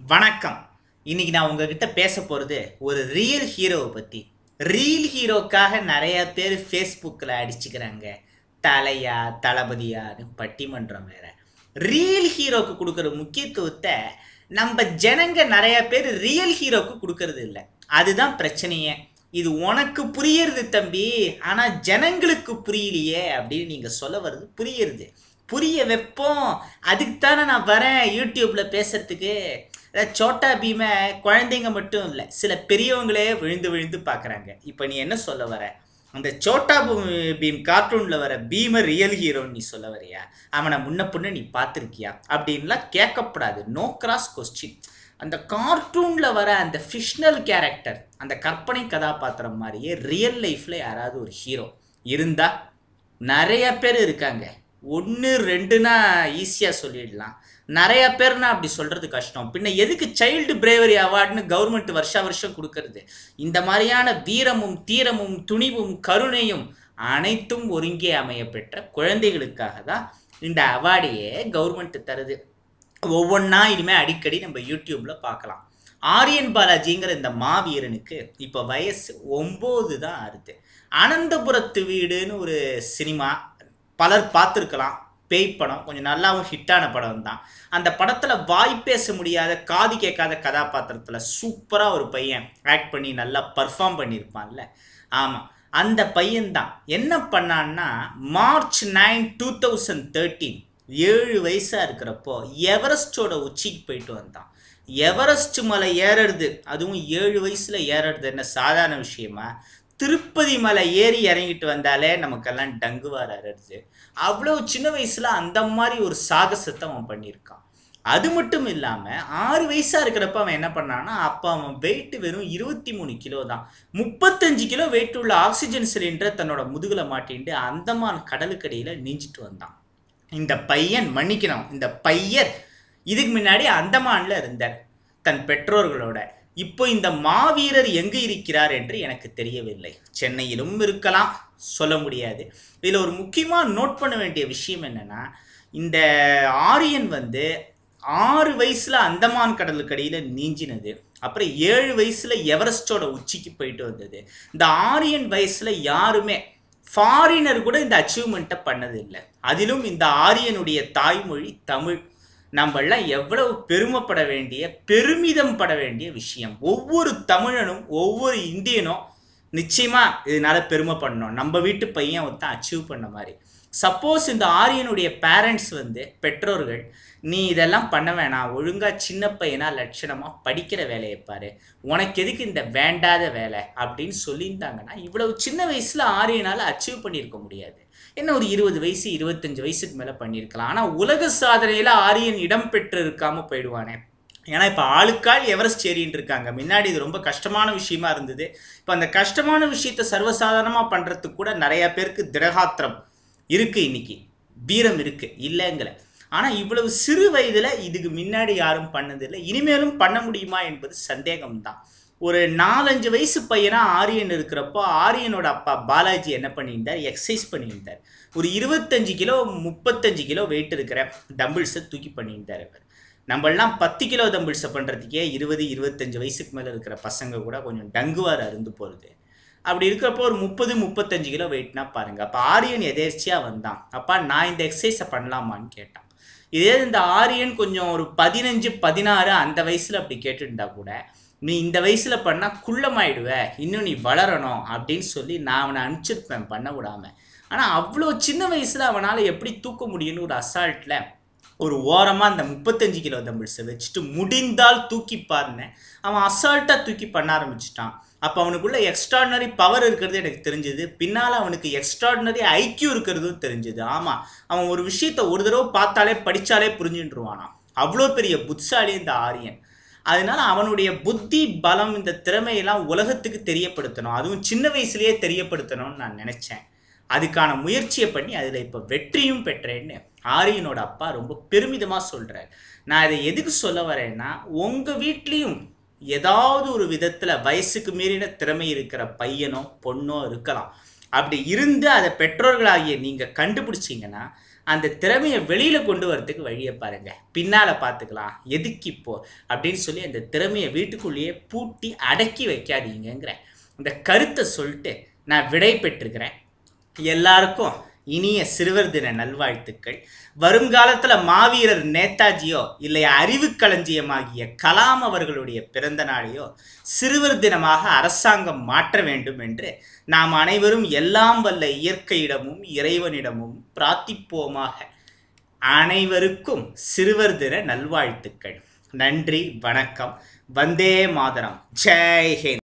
வணக்கம் இன்னைக்கு நான் உங்ககிட்ட பேச போகிறது ஒரு ரியல் ஹீரோவை பற்றி ரியல் ஹீரோக்காக நிறைய பேர் ஃபேஸ்புக்கில் அடிச்சுக்கிறாங்க தலையா தளபதியான்னு பட்டிமன்றம் வேற ரியல் ஹீரோக்கு கொடுக்குற முக்கியத்துவத்தை நம்ம ஜனங்க நிறைய பேர் ரியல் ஹீரோக்கு கொடுக்கறது இல்லை அதுதான் பிரச்சனையே இது உனக்கு புரியுறது தம்பி ஆனால் ஜனங்களுக்கு புரியலையே அப்படின்னு நீங்கள் சொல்ல வர்றது புரியுறது புரிய வைப்போம் அதுக்கு தானே நான் வரேன் யூடியூப்பில் பேசுறதுக்கு அதாவது சோட்டா பீமை குழந்தைங்க மட்டும் இல்லை சில பெரியவங்களே விழுந்து விழுந்து பார்க்குறாங்க இப்போ நீ என்ன சொல்ல வர அந்த சோட்டா பூ- பீம் கார்ட்டூனில் வர பீமை ரியல் ஹீரோன்னு நீ சொல்ல வரியா அவனை முன்ன பின்ன நீ பார்த்துருக்கியா அப்படின்லாம் கேட்கப்படாது நோ கிராஸ் கொஸ்டின் அந்த கார்ட்டூனில் வர அந்த ஃபிஷ்னல் கேரக்டர் அந்த கற்பனை கதாபாத்திரம் மாதிரியே ரியல் லைஃப்பில் யாராவது ஒரு ஹீரோ இருந்தா நிறைய பேர் இருக்காங்க ஒன்று ரெண்டுனா ஈஸியாக சொல்லிடலாம் நிறைய பேர்னா அப்படி சொல்கிறது கஷ்டம் பின்ன எதுக்கு சைல்டு பிரேவரி அவார்டுன்னு கவர்மெண்ட் வருஷா வருஷம் கொடுக்கறது இந்த மாதிரியான வீரமும் தீரமும் துணிவும் கருணையும் அனைத்தும் ஒருங்கே அமைய பெற்ற குழந்தைகளுக்காக தான் இந்த அவார்டையே கவர்மெண்ட் தருது ஒவ்வொன்றா இனிமேல் அடிக்கடி நம்ம யூடியூப்பில் பார்க்கலாம் ஆரியன் பாலாஜிங்கிற இந்த மாவீரனுக்கு இப்போ வயசு ஒம்பது தான் ஆறுது அனந்தபுரத்து வீடுன்னு ஒரு சினிமா பலர் பார்த்துருக்கலாம் பேய் படம் கொஞ்சம் நல்லாவும் ஹிட்டான படம் தான் அந்த படத்தில் வாய் பேச முடியாத காது கேட்காத கதாபாத்திரத்தில் சூப்பராக ஒரு பையன் ஆக்ட் பண்ணி நல்லா பர்ஃபார்ம் பண்ணியிருப்பான்ல ஆமாம் அந்த பையன்தான் என்ன பண்ணான்னா March nine two thousand thirteen ஏழு வயசாக இருக்கிறப்போ எவரெஸ்டோட உச்சிக்கு போயிட்டு வந்தான் எவரெஸ்ட் மலை ஏறுறது அதுவும் ஏழு வயசில் ஏறுறது என்ன சாதாரண விஷயமா திருப்பதி மலை ஏறி இறங்கிட்டு வந்தாலே நமக்கெல்லாம் டங்கு வர அரடுது அவ்வளோ சின்ன வயசில் அந்த மாதிரி ஒரு சாகசத்தை அவன் பண்ணியிருக்கான் அது மட்டும் இல்லாமல் ஆறு வயசாக இருக்கிறப்ப அவன் என்ன பண்ணான்னா அப்போ அவன் வெயிட் வெறும் இருபத்தி மூணு கிலோ தான் முப்பத்தஞ்சு கிலோ வெயிட் உள்ள ஆக்சிஜன் சிலிண்டரை தன்னோட முதுகில் மாட்டிட்டு அந்தமான் கடலுக்கடியில் நீஞ்சிட்டு வந்தான் இந்த பையன் மன்னிக்கணும் இந்த பையர் இதுக்கு முன்னாடி அந்தமான்ல இருந்தார் தன் பெற்றோர்களோட இப்போ இந்த மாவீரர் எங்கு இருக்கிறார் என்று எனக்கு தெரியவில்லை சென்னையிலும் இருக்கலாம் சொல்ல முடியாது இதில் ஒரு முக்கியமாக நோட் பண்ண வேண்டிய விஷயம் என்னன்னா இந்த ஆரியன் வந்து ஆறு வயசுல அந்தமான் கடலுக்கடியில் நீஞ்சினது அப்புறம் ஏழு வயசுல எவரெஸ்டோட உச்சிக்கு போயிட்டு வந்தது இந்த ஆரியன் வயசுல யாருமே ஃபாரினர் கூட இந்த அச்சீவ்மெண்ட்டை பண்ணதில்லை அதிலும் இந்த ஆரியனுடைய தாய்மொழி தமிழ் நம்மெல்லாம் எவ்வளவு பெருமைப்பட வேண்டிய பெருமிதம் பட வேண்டிய விஷயம் ஒவ்வொரு தமிழனும் ஒவ்வொரு இந்தியனும் நிச்சயமா இதனால பெருமை பண்ணணும் நம்ம வீட்டு பையன் ஒருத்தன் அச்சீவ் பண்ண மாதிரி சப்போஸ் இந்த ஆரியனுடைய பேரண்ட்ஸ் வந்து பெற்றோர்கள் நீ இதெல்லாம் பண்ண வேணாம் ஒழுங்கா சின்ன பையனா லட்சணமா படிக்கிற வேலையை பாரு உனக்கு எதுக்கு இந்த வேண்டாத வேலை அப்படின்னு சொல்லியிருந்தாங்கன்னா இவ்வளவு சின்ன வயசுல ஆரியனால அச்சீவ் பண்ணியிருக்க முடியாது என்ன ஒரு இருபது வயசு இருபத்தஞ்சு வயசுக்கு மேல பண்ணியிருக்கலாம் ஆனா உலக சாதனையில ஆரியன் இடம் பெற்று இருக்காம போயிடுவானே ஏன்னா இப்போ ஆளுக்கால் எவரெஸ்ட் ஏறின்னு இருக்காங்க முன்னாடி இது ரொம்ப கஷ்டமான விஷயமா இருந்தது இப்போ அந்த கஷ்டமான விஷயத்த சர்வசாதாரணமாக பண்ணுறதுக்கு கூட நிறைய பேருக்கு திரகாத்திரம் இருக்கு இன்னைக்கு வீரம் இருக்கு இல்லைங்கல ஆனால் இவ்வளவு சிறு வயதில் இதுக்கு முன்னாடி யாரும் பண்ணதில்லை இனிமேலும் பண்ண முடியுமா என்பது சந்தேகம்தான் ஒரு நாலஞ்சு வயசு பையனா ஆரியன் இருக்கிறப்போ ஆரியனோட அப்பா பாலாஜி என்ன பண்ணியிருந்தார் எக்ஸசைஸ் பண்ணியிருந்தார் ஒரு இருபத்தஞ்சு கிலோ முப்பத்தஞ்சு கிலோ வெயிட் இருக்கிற டம்பிள்ஸை தூக்கி பண்ணியிருந்தார் அவர் நம்மளாம் பத்து கிலோ தம்பிள்ஸை பண்ணுறதுக்கே இருபது இருபத்தஞ்சு வயசுக்கு மேலே இருக்கிற பசங்க கூட கொஞ்சம் டங்குவார் அருந்து போகிறது அப்படி இருக்கிறப்போ ஒரு முப்பது முப்பத்தஞ்சு கிலோ வெயிட்னா பாருங்க அப்போ ஆரியன் எதேர்ச்சியாக வந்தான் அப்பா நான் இந்த எக்ஸசைஸை பண்ணலாமான்னு கேட்டான் இதே இந்த ஆரியன் கொஞ்சம் ஒரு பதினஞ்சு பதினாறு அந்த வயசில் அப்படி கேட்டுருந்தா கூட நீ இந்த வயசில் பண்ணால் குள்ளமாயிடுவ இன்னும் நீ வளரணும் அப்படின்னு சொல்லி நான் அவனை அனுப்பிச்சிருப்பேன் பண்ண விடாம ஆனால் அவ்வளோ சின்ன வயசில் அவனால் எப்படி தூக்க முடியும்னு ஒரு அசால்ட்டில் ஒரு ஓரமாக அந்த முப்பத்தஞ்சு கிலோ தம்பிள்ஸை வச்சுட்டு முடிந்தால் தூக்கி பாருன்னு அவன் அசால்ட்டாக தூக்கி பண்ண ஆரம்பிச்சிட்டான் அப்போ அவனுக்குள்ள எக்ஸ்ட்ராடினரி பவர் இருக்கிறது எனக்கு தெரிஞ்சது பின்னால் அவனுக்கு எக்ஸ்ட்ராடினரி ஐக்கியூ இருக்கிறதும் தெரிஞ்சது ஆமாம் அவன் ஒரு விஷயத்தை ஒரு தடவை பார்த்தாலே படித்தாலே புரிஞ்சுட்டுருவானாம் அவ்வளோ பெரிய புத்திசாலி இந்த ஆரியன் அதனால அவனுடைய புத்தி பலம் இந்த திறமையெல்லாம் உலகத்துக்கு தெரியப்படுத்தணும் அதுவும் சின்ன வயசுலயே தெரியப்படுத்தணும்னு நான் நினச்சேன் அதுக்கான முயற்சியை பண்ணி அதில் இப்போ வெற்றியும் பெற்றேன்னு ஆரியனோட அப்பா ரொம்ப பெருமிதமாக சொல்கிறார் நான் இதை எதுக்கு சொல்ல வரேன்னா உங்கள் வீட்லேயும் ஏதாவது ஒரு விதத்தில் வயசுக்கு மீறின திறமை இருக்கிற பையனோ பொண்ணோ இருக்கலாம் அப்படி இருந்து அதை பெற்றோர்களாகிய நீங்கள் கண்டுபிடிச்சிங்கன்னா அந்த திறமையை வெளியில கொண்டு வரதுக்கு வழியை பாருங்க பின்னால பார்த்துக்கலாம் எதுக்கு இப்போ அப்படின்னு சொல்லி அந்த திறமையை வீட்டுக்குள்ளேயே பூட்டி அடக்கி வைக்காதீங்கங்கிற இந்த கருத்தை சொல்லிட்டு நான் விடை பெற்றிருக்கிறேன் எல்லாருக்கும் இனிய சிறுவர் தின நல்வாழ்த்துக்கள் வருங்காலத்துல மாவீரர் நேதாஜியோ இல்லை அறிவு களஞ்சியமாகிய கலாம் அவர்களுடைய பிறந்த நாளையோ சிறுவர் தினமாக அரசாங்கம் மாற்ற வேண்டும் என்று நாம் அனைவரும் எல்லாம் வல்ல இயற்கையிடமும் இறைவனிடமும் பிரார்த்திப்போமாக அனைவருக்கும் சிறுவர் தின நல்வாழ்த்துக்கள் நன்றி வணக்கம் வந்தே மாதரம் ஜெய் ஹிந்த்